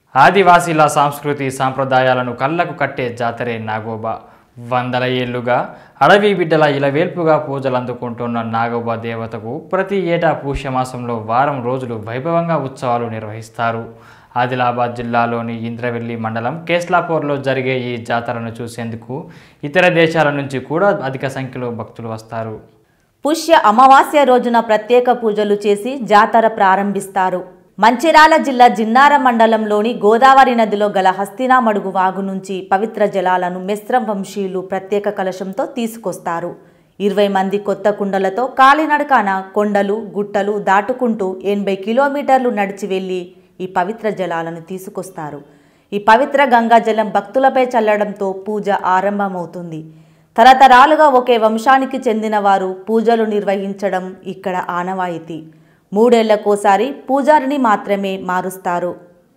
ఆదివాసీల సంస్కృతి సాంప్రదాయాలను కళ్ళకు కట్టే జాతరే నాగోబా వందల ఏళ్లుగా అడవి బిడ్డల ఇలవేల్పుగా పూజలు అందుకుంటున్న నాగోబా దేవతకు ప్రతి ఏటా పుష్యమాసంలో వారం రోజులు వైభవంగా ఉత్సవాలు నిర్వహిస్తారు ఆదిలాబాద్ జిల్లాలోని ఇంద్రవెల్లి మండలం కేస్లాపూర్లో జరిగే ఈ జాతరను చూసేందుకు ఇతర దేశాల నుంచి కూడా అధిక సంఖ్యలో భక్తులు వస్తారు పుష్య అమావాస్య రోజున ప్రత్యేక పూజలు చేసి జాతర ప్రారంభిస్తారు మంచిరాల జిల్లా జిన్నార మండలంలోని గోదావరి నదిలో గల హస్తినామడుగు వాగు నుంచి పవిత్ర జలాలను మిశ్రం వంశీయులు ప్రత్యేక కలశంతో తీసుకొస్తారు ఇరవై మంది కొత్త కుండలతో కాలినడకాన కొండలు గుట్టలు దాటుకుంటూ ఎనభై కిలోమీటర్లు నడిచి వెళ్ళి ఈ పవిత్ర జలాలను తీసుకొస్తారు ఈ పవిత్ర గంగా జలం భక్తులపై చల్లడంతో పూజ ఆరంభమవుతుంది తరతరాలుగా ఒకే వంశానికి చెందిన వారు పూజలు నిర్వహించడం ఇక్కడ ఆనవాయితీ మూడేళ్లకోసారి పూజారిని మాత్రమే మారుస్తారు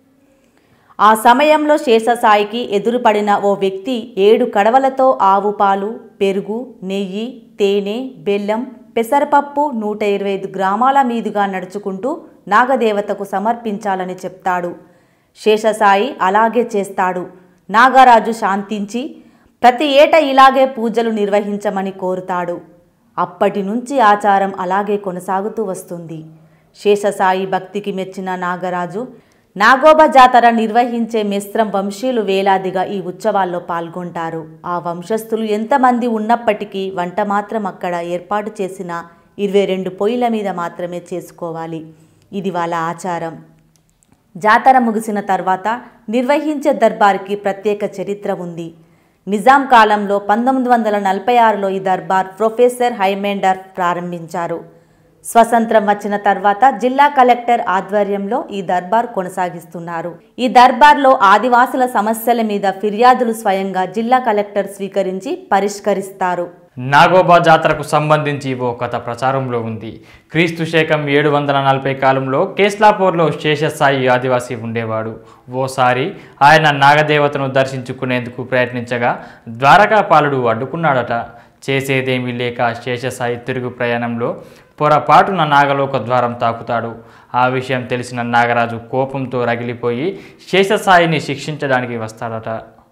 ఆ సమయంలో శేషసాయికి ఎదురుపడిన ఓ వ్యక్తి ఏడు కడవలతో ఆవు పాలు పెరుగు నెయ్యి తేనె బెల్లం పెసరపప్పు నూట ఇరవై ఐదు గ్రామాల మీదుగా నడుచుకుంటూ నాగదేవతకు సమర్పించాలని చెప్తాడు శేషసాయి అలాగే చేస్తాడు నాగరాజు శాంతించి ప్రతి ఏటా ఇలాగే పూజలు నిర్వహించమని కోరుతాడు అప్పటి నుంచి ఆచారం అలాగే కొనసాగుతూ వస్తుంది శేషసాయి భక్తికి మెచ్చిన నాగరాజు నాగోబ జాతర నిర్వహించే మిశ్రం వంశీయులు వేలాదిగా ఈ ఉత్సవాల్లో పాల్గొంటారు ఆ వంశస్థులు ఎంతమంది ఉన్నప్పటికీ వంట మాత్రం అక్కడ ఏర్పాటు చేసిన ఇరవై రెండు పొయ్యిల మీద మాత్రమే చేసుకోవాలి ఇది వాళ్ళ ఆచారం జాతర ముగిసిన తర్వాత నిర్వహించే దర్బార్కి ప్రత్యేక చరిత్ర ఉంది నిజాం కాలంలో పంతొమ్మిది వందల నలభై ఆరులో ఈ దర్బార్ ప్రొఫెసర్ హైమెండర్ ప్రారంభించారు స్వతంత్రం వచ్చిన తర్వాత జిల్లా కలెక్టర్ ఆధ్వర్యంలో ఈ దర్బార్ కొనసాగిస్తున్నారు ఈ దర్బార్లో ఆదివాసుల సమస్యల మీద ఫిర్యాదులు స్వయంగా జిల్లా కలెక్టర్ స్వీకరించి పరిష్కరిస్తారు నాగోబా జాతరకు సంబంధించి ఓ కథ ప్రచారంలో ఉంది క్రీస్తు శకం ఏడు వందల నలభై కాలంలో కేస్లాపూర్లో శేషసాయి ఆదివాసి ఉండేవాడు ఓసారి ఆయన నాగదేవతను దర్శించుకునేందుకు ప్రయత్నించగా ద్వారకాపాలుడు అడ్డుకున్నాడట చేసేదేమీ లేక శేషసాయి తిరుగు ప్రయాణంలో పొరపాటున నాగలోక ద్వారం తాకుతాడు ఆ విషయం తెలిసిన నాగరాజు కోపంతో రగిలిపోయి శేషసాయిని శిక్షించడానికి వస్తాడట